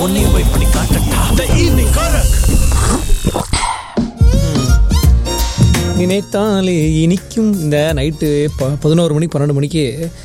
உன்னையும் போய் பண்ணி காட்டட்டா த ஈவினிங் கரக் நினைத்தாலே இனிக்கும் இந்த நைட்டு ப பதினோரு மணி பன்னெண்டு மணிக்கு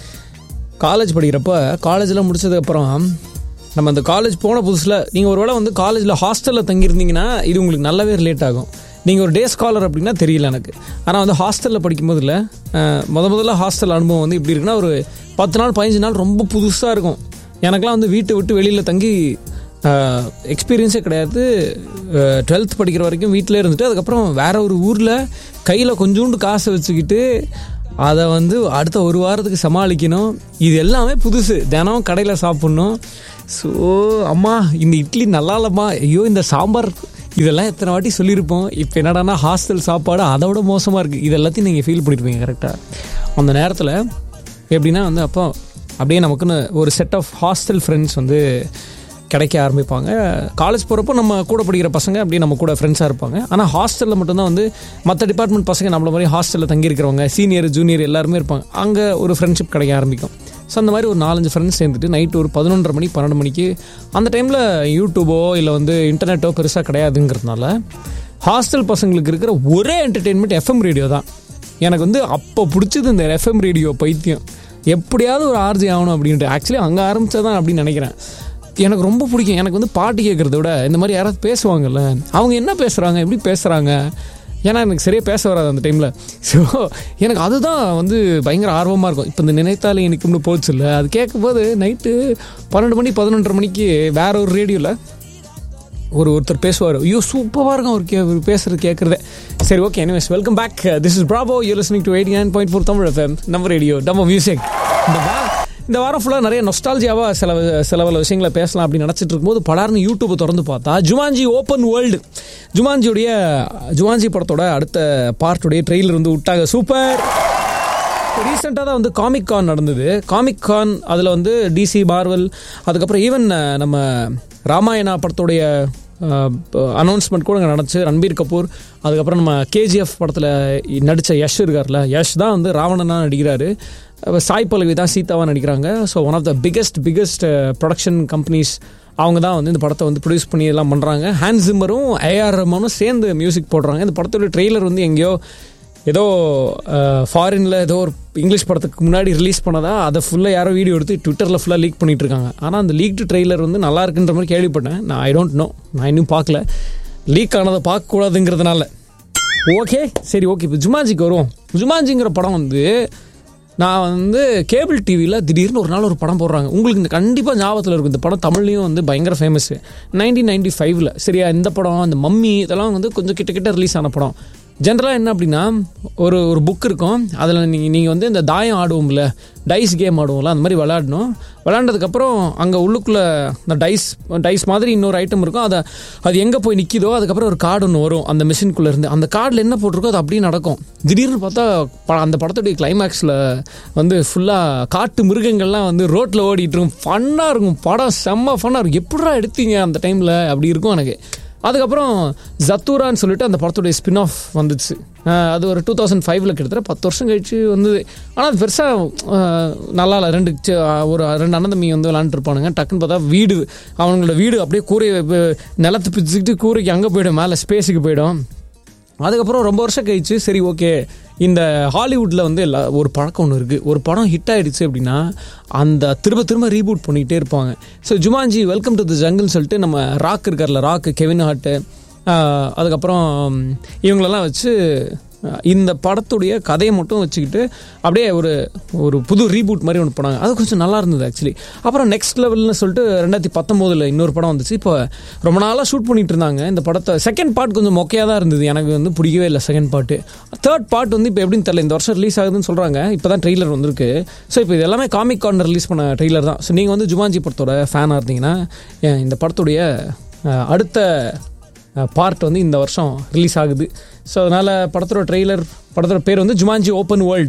காலேஜ் படிக்கிறப்ப காலேஜெலாம் முடிச்சதுக்கப்புறம் நம்ம அந்த காலேஜ் போன புதுசில் நீங்கள் ஒரு வேளை வந்து காலேஜில் ஹாஸ்டலில் தங்கியிருந்தீங்கன்னா இது உங்களுக்கு நல்லாவே ரிலேட் ஆகும் நீங்கள் ஒரு டே ஸ்காலர் அப்படின்னா தெரியல எனக்கு ஆனால் வந்து ஹாஸ்டலில் படிக்கும்போது இல்லை முத முதல்ல ஹாஸ்டல் அனுபவம் வந்து இப்படி இருக்குன்னா ஒரு பத்து நாள் பதினஞ்சு நாள் ரொம்ப புதுசாக இருக்கும் எனக்கெலாம் வந்து வீட்டை விட்டு வெளியில் தங்கி எக்ஸ்பீரியன்ஸே கிடையாது டுவெல்த் படிக்கிற வரைக்கும் வீட்டிலே இருந்துட்டு அதுக்கப்புறம் வேற ஒரு ஊரில் கையில் கொஞ்சோண்டு காசை வச்சுக்கிட்டு அதை வந்து அடுத்த ஒரு வாரத்துக்கு சமாளிக்கணும் இது எல்லாமே புதுசு தினம் கடையில் சாப்பிட்ணும் ஸோ அம்மா இந்த இட்லி நல்லா இல்லைம்மா ஐயோ இந்த சாம்பார் இதெல்லாம் எத்தனை வாட்டி சொல்லியிருப்போம் இப்போ என்னடானா ஹாஸ்டல் சாப்பாடு அதை விட மோசமாக இருக்குது இது எல்லாத்தையும் நீங்கள் ஃபீல் பண்ணியிருப்பீங்க கரெக்டாக அந்த நேரத்தில் எப்படின்னா வந்து அப்போ அப்படியே நமக்குன்னு ஒரு செட் ஆஃப் ஹாஸ்டல் ஃப்ரெண்ட்ஸ் வந்து கிடைக்க ஆரம்பிப்பாங்க காலேஜ் போகிறப்போ நம்ம கூட படிக்கிற பசங்க அப்படியே நம்ம கூட ஃப்ரெண்ட்ஸாக இருப்பாங்க ஆனால் ஹாஸ்டலில் மட்டும்தான் வந்து மற்ற டிபார்ட்மெண்ட் பசங்க நம்மள மாதிரி ஹாஸ்டலில் தங்கியிருக்கிறவங்க சீனியர் ஜூனியர் எல்லாருமே இருப்பாங்க அங்கே ஒரு ஃப்ரெண்ட்ஷிப் கிடைக்க ஆரம்பிக்கும் ஸோ அந்த மாதிரி ஒரு நாலஞ்சு ஃப்ரெண்ட்ஸ் சேர்ந்துட்டு நைட்டு ஒரு பதினொன்றரை மணி பன்னெண்டு மணிக்கு அந்த டைமில் யூடியூபோ இல்லை வந்து இன்டர்நெட்டோ பெருசாக கிடையாதுங்கிறதுனால ஹாஸ்டல் பசங்களுக்கு இருக்கிற ஒரே என்டர்டெயின்மெண்ட் எஃப்எம் ரேடியோ தான் எனக்கு வந்து அப்போ பிடிச்சது இந்த எஃப்எம் ரேடியோ பைத்தியம் எப்படியாவது ஒரு ஆர்ஜி ஆகணும் அப்படின்ட்டு ஆக்சுவலி அங்கே ஆரம்பிச்சதான் அப்படின்னு நினைக்கிறேன் எனக்கு ரொம்ப பிடிக்கும் எனக்கு வந்து பாட்டு கேட்குறத விட இந்த மாதிரி யாராவது பேசுவாங்கல்ல அவங்க என்ன பேசுகிறாங்க எப்படி பேசுகிறாங்க ஏன்னா எனக்கு சரியாக பேச வராது அந்த டைமில் ஸோ எனக்கு அதுதான் வந்து பயங்கர ஆர்வமாக இருக்கும் இப்போ இந்த நினைத்தாலே எனக்குன்னு போச்சு இல்லை அது கேட்கும்போது நைட்டு பன்னெண்டு மணி பதினொன்றரை மணிக்கு வேற ஒரு ரேடியோவில் ஒரு ஒருத்தர் பேசுவார் ஐயோ சூப்பராக இருக்கும் அவர் கே அவர் பேசுறது கேட்குறதே சரி okay anyways welcome back this is Prabhu you listening to eighty nine point four Tamil FM நம்ம ரேடியோ நம்ம மியூசிக் இந்த வா இந்த வாரம் ஃபுல்லாக நிறைய நொஸ்டாலஜியாவாக சில சில பல விஷயங்களை பேசலாம் அப்படின்னு நினச்சிட்டு இருக்கும்போது படார்னு யூடியூப்பை திறந்து பார்த்தா ஜுமான்ஜி ஓப்பன் வேர்ல்டு ஜுமான்ஜியுடைய ஜுமான்ஜி படத்தோட அடுத்த பார்ட்டுடைய ட்ரெயிலர் வந்து விட்டாங்க சூப்பர் ரீசெண்டாக தான் வந்து காமிக் கான் நடந்தது காமிக் கான் அதில் வந்து டிசி மார்வல் அதுக்கப்புறம் ஈவன் நம்ம ராமாயணா படத்துடைய அனௌன்ஸ்மெண்ட் கூட அங்கே நடந்துச்சு ரன்பீர் கபூர் அதுக்கப்புறம் நம்ம கேஜிஎஃப் படத்தில் நடித்த யஷ் இருக்கார்ல யஷ் தான் வந்து ராவணனாக நடிக்கிறாரு சாய் பல்லவி தான் சீதாவாக நடிக்கிறாங்க so one of the biggest biggest production companies அவங்க தான் வந்து இந்த படத்தை வந்து ப்ரொடியூஸ் பண்ணி எல்லாம் பண்ணுறாங்க ஹேண்ட் ஜிம்மரும் ஏஆர் ரஹ்மானும் சேர்ந்து மியூசிக் போடுறாங்க இந்த படத்தோட ட்ரெய்லர் வந்து எங்கேயோ ஏதோ ஃபாரினில் ஏதோ ஒரு இங்கிலீஷ் படத்துக்கு முன்னாடி ரிலீஸ் பண்ணதா அதை ஃபுல்லாக யாரோ வீடியோ எடுத்து ட்விட்டரில் ஃபுல்லாக லீக் பண்ணிட்டு இருக்காங்க ஆனால் அந்த லீக்டு ட்ரெய்லர் வந்து நல்லா இருக்குன்ற மாதிரி கேள்விப்பட்டேன் நான் ஐ டோன்ட் நோ நான் இன்னும் பார்க்கல லீக் ஆனதை பார்க்கக்கூடாதுங்கிறதுனால ஓகே சரி ஓகே இப்போ ஜுமாஜிக்கு வருவோம் ஜுமாஜிங்கிற படம் வந்து நான் வந்து கேபிள் டிவியில் திடீர்னு ஒரு நாள் ஒரு படம் போடுறாங்க உங்களுக்கு இந்த கண்டிப்பாக ஞாபகத்தில் இருக்கும் இந்த படம் தமிழ்லையும் வந்து பயங்கர ஃபேமஸ் நைன்டீன் நைன்டி ஃபைவ்ல சரியா இந்த படம் அந்த மம்மி இதெல்லாம் வந்து கொஞ்சம் கிட்ட கிட்ட ரிலீஸ் ஆன படம் ஜென்ரலாக என்ன அப்படின்னா ஒரு ஒரு புக் இருக்கும் அதில் நீங்கள் நீங்கள் வந்து இந்த தாயம் ஆடுவோம்ல டைஸ் கேம் ஆடுவோம்ல அந்த மாதிரி விளாடணும் விளாண்டதுக்கப்புறம் அங்கே உள்ளுக்குள்ளே இந்த டைஸ் டைஸ் மாதிரி இன்னொரு ஐட்டம் இருக்கும் அதை அது எங்கே போய் நிற்கிதோ அதுக்கப்புறம் ஒரு கார்டு ஒன்று வரும் அந்த மிஷின்குள்ளே இருந்து அந்த கார்டில் என்ன போட்டிருக்கோ அது அப்படியே நடக்கும் திடீர்னு பார்த்தா ப- அந்த படத்துடைய கிளைமேக்ஸில் வந்து ஃபுல்லாக காட்டு மிருகங்கள்லாம் வந்து ரோட்டில் ஓடிட்டு இருக்கும் ஃபன்னாக இருக்கும் படம் செம்ம ஃபன்னாக இருக்கும் எப்படிடா எடுத்தீங்க அந்த டைமில் அப்படி இருக்கும் எனக்கு அதுக்கப்புறம் ஜத்தூரான்னு சொல்லிட்டு அந்த படத்துடைய ஸ்பின் ஆஃப் வந்துச்சு அஹ் அது ஒரு டூ தௌசண்ட் ஃபைவ்ல கிட்டத்தட்ட பத்து வருஷம் கழிச்சு வந்தது ஆனால் அது பெருசாக நல்லா இல்லை ரெண்டு சி- ஒரு ரெண்டு அண்ணன் தம்பி வந்து விளாண்டுருப்பானுங்க டக்குன்னு பார்த்தா வீடு அவங்களோட வீடு அப்படியே கூரை வ- நிலத்து பிச்சுக்கிட்டு கூரைக்கு அங்கே போயிடும் மேலே ஸ்பேஸுக்கு போயிடும் அதுக்கப்புறம் ரொம்ப வருஷம் கழிச்சு சரி ஓகே இந்த ஹாலிவுட்டில் வந்து எல்லா ஒரு பழக்கம் ஒன்று இருக்குது ஒரு படம் ஹிட் ஆயிடுச்சு அப்படின்னா அந்த திரும்ப திரும்ப ரீபூட் பண்ணிக்கிட்டே இருப்பாங்க so Jumanji welcome to the ஜங்கிள்னு சொல்லிட்டு நம்ம ராக் இருக்கார்ல ராக் கெவின் ஹார்ட்டு அதுக்கப்புறம் இவங்களெல்லாம் வச்சு அஹ், இந்த படத்துடைய கதையை மட்டும் வச்சுக்கிட்டு அப்படியே ஒரு ஒரு புது ரீபூட் மாதிரி ஒன்று போனாங்க அது கொஞ்சம் நல்லா இருந்தது ஆக்சுவலி அப்புறம் நெக்ஸ்ட் லெவல்னு சொல்லிட்டு ரெண்டாயிரத்தி பத்தொம்போதில் இன்னொரு படம் வந்துச்சு இப்போ ரொம்ப நாளாக ஷூட் பண்ணிட்டு இருந்தாங்க இந்த படத்தை செகண்ட் பார்ட் கொஞ்சம் மொக்கையாக தான் இருந்தது எனக்கு வந்து பிடிக்கவே இல்லை செகண்ட் பார்ட்டு தேர்ட் பார்ட் வந்து இப்போ எப்படின்னு தெரியல இந்த வருஷம் ரிலீஸ் ஆகுதுன்னு சொல்கிறாங்க இப்போ தான் ட்ரெய்லர் வந்திருக்கு ஸோ இப்போ இது எல்லாமே காமிக் கார்னர் ரிலீஸ் பண்ண ட்ரெய்லர் தான் ஸோ நீங்கள் வந்து ஜுமான்ஜி படத்தோட ஃபேனாக இருந்தீங்கன்னா அஹ், இந்த படத்துடைய அஹ், அடுத்த பார்ட் வந்து இந்த வருஷம் ரிலீஸ் ஆகுது ஸோ அதனால் படத்தோட ட்ரெய்லர் படத்தோட பேர் வந்து Jumanji open world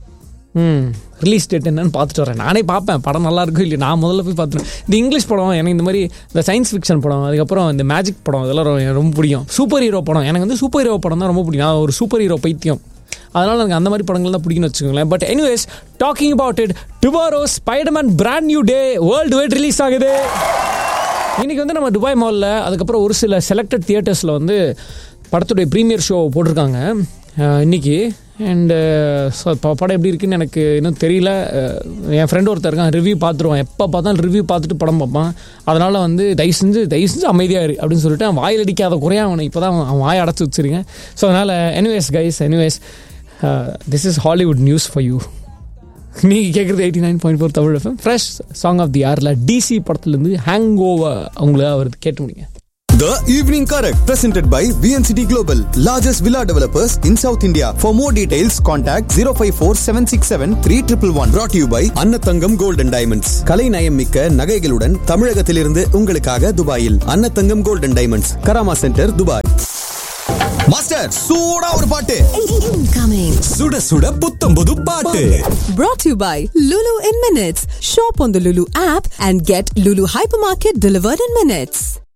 hmm release date என்னன்னு பார்த்துட்டு வரேன் நானே பார்ப்பேன் படம் நல்லா இருக்கும் இல்லையா நான் முதல்ல போய் பார்த்துருவேன் இந்த இங்கிலீஷ் படம் எனக்கு இந்த மாதிரி இந்த சயின்ஸ் ஃபிக்ஷன் படம் அதுக்கப்புறம் இந்த மேஜிக் படம் இதெல்லாம் ரொம்ப- எனக்கு ரொம்ப பிடிக்கும் சூப்பர் ஹீரோ படம் எனக்கு வந்து சூப்பர் ஹீரோ படம் தான் ரொம்ப பிடிக்கும் நான் ஒரு சூப்பர் ஹீரோ பைத்தியம் அதனால எனக்கு அந்த மாதிரி படங்கள் தான் பிடிக்கும்னு வச்சுக்கோங்களேன் but anyways talking about it tomorrow Spiderman brand new day worldwide release ஆகுது இன்னைக்கு வந்து நம்ம துபாய் மாலில் அதுக்கப்புறம் ஒரு சில செலக்டட் தியேட்டர்ஸில் வந்து படத்துடைய ப்ரீமியர் ஷோ போட்டிருக்காங்க அஹ், இன்னைக்கு அண்டு படம் எப்படி இருக்குன்னு எனக்கு இன்னும் தெரியல அஹ், என் ஃப்ரெண்ட் ஒருத்தர் இருக்கான் ரிவ்யூ பார்த்துருவான் எப்போ பார்த்தாலும் ரிவ்யூ பார்த்துட்டு படம் பார்ப்பான் அதனால் வந்து தயவு செஞ்சு தயவு செஞ்சு அமைதியாக இரு அப்படின்னு சொல்லிட்டு அவன் வாயில் அடிக்காத குறையா அவனை இப்போ தான் அவன் வாயை அடைச்சி வச்சிருக்கேன் ஸோ அதனால் anyways guys anyways this is Hollywood news for you நீங்கள் கேட்குறது eighty nine point four Tamil FM fresh song of the ஆரில் டிசி படத்துலேருந்து ஹேங் ஓவர் அவங்கள அவர் கேட்டு முடியுங்க The Evening Correct, presented by VNCT Global, largest villa developers in South India. For more details, contact 054 767 3111. Brought to you by அன்னத்தங்கம் Gold and Diamonds. கலை நயம் மிக்க நகைகளுடன் தமிழகத்திலிருந்து உங்களுக்காக துபாயில் Annathangam Gold and Diamonds, Karama centre Dubai master சூடா ஒரு பாட்டு Incoming. சுட சுட புத்தம் புது பாட்டு Brought to you by Lulu in Minutes. Shop on the Lulu app and get Lulu Hypermarket delivered in minutes.